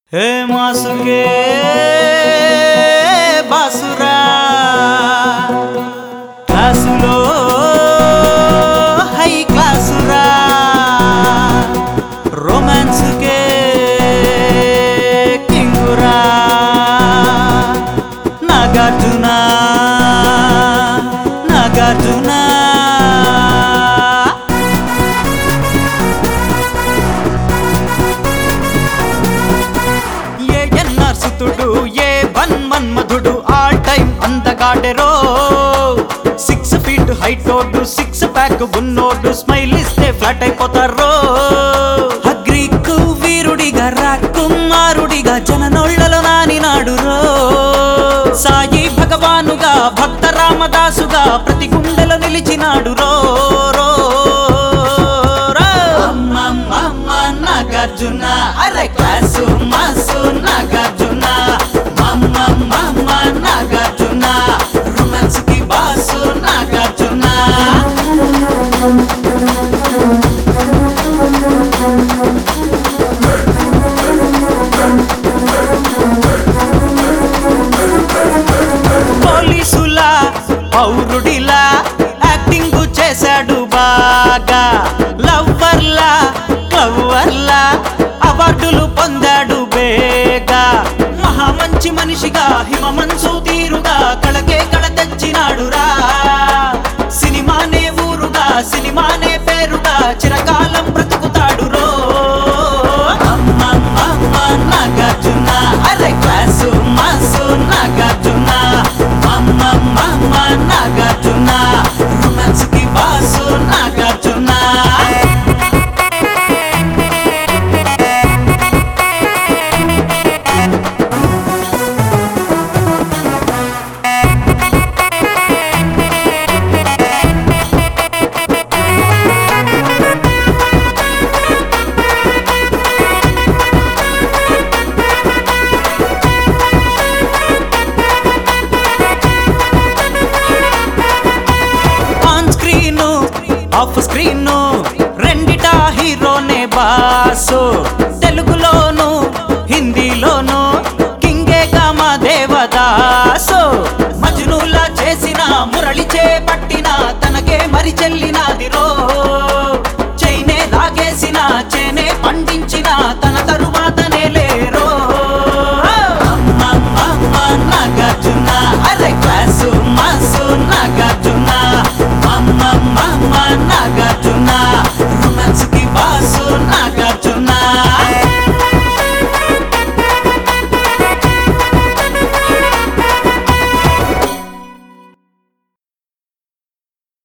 హే మాసుకే బాసురా క్లాసులో హై క్లాసురా రొమాన్స్కే కింగురా నాగార్జున నాగార్జున ఏ ఎన్ఆర్ సుతుడు ఏ వన్ మన్మధుడు ఆల్ టైమ్ అందగాడెరో సిక్స్ ఫీట్ హైట్ ఓడు సిక్స్ ప్యాక్ ఉన్నోడు స్మైల్ ఇస్తే ఫ్లాట్ అయిపోతారో అగ్రీకు వీరుడిగా రాకుమారుడిగా జననోళ్లలో నానినాడు రో సాయి భగవానుగా భక్త రామదాసుగా ప్రతి గుండెలో నిలిచినాడు రో రో రో. అమ్మమ్మమ్మ నాగార్జున అరే క్లాసు మాసు నాగార్జున మమ్మమ్మమ్మ నాగార్జున రొమాన్స్ కి బాసు నాగార్జున పోలీసులా పౌరుడిలా యాక్టింగ్ చేశాడు బాగా లవ్వర్లా లవ్వర్లా అవార్డులు పొందాడు బేగా మహా మంచి మనిషిగా హిమ మనసు తీరుగా కళకే కళ తెచ్చినాడు రా సినిమానే ఊరుగా సినిమానే పేరుగా చిరకాలం బ్రతుకుతాడు రో అమ్మమ్మమ్మ నాగార్జున అరే క్లాసు మాసు నాగార్జున అమ్మమ్మమ్మ నాగార్జున రొమాన్స్ కి boss Nagarjuna on screen off screen రెండిట హీరోనే బాసు తెలుగులోను హిందీలోను కింగే మా దేవదాసు మజ్నులా చేసిన మురళి చేపట్టిన తనకే మరి చెల్లినాది రో చైనే లాగేసిన చేనే పండించిన తన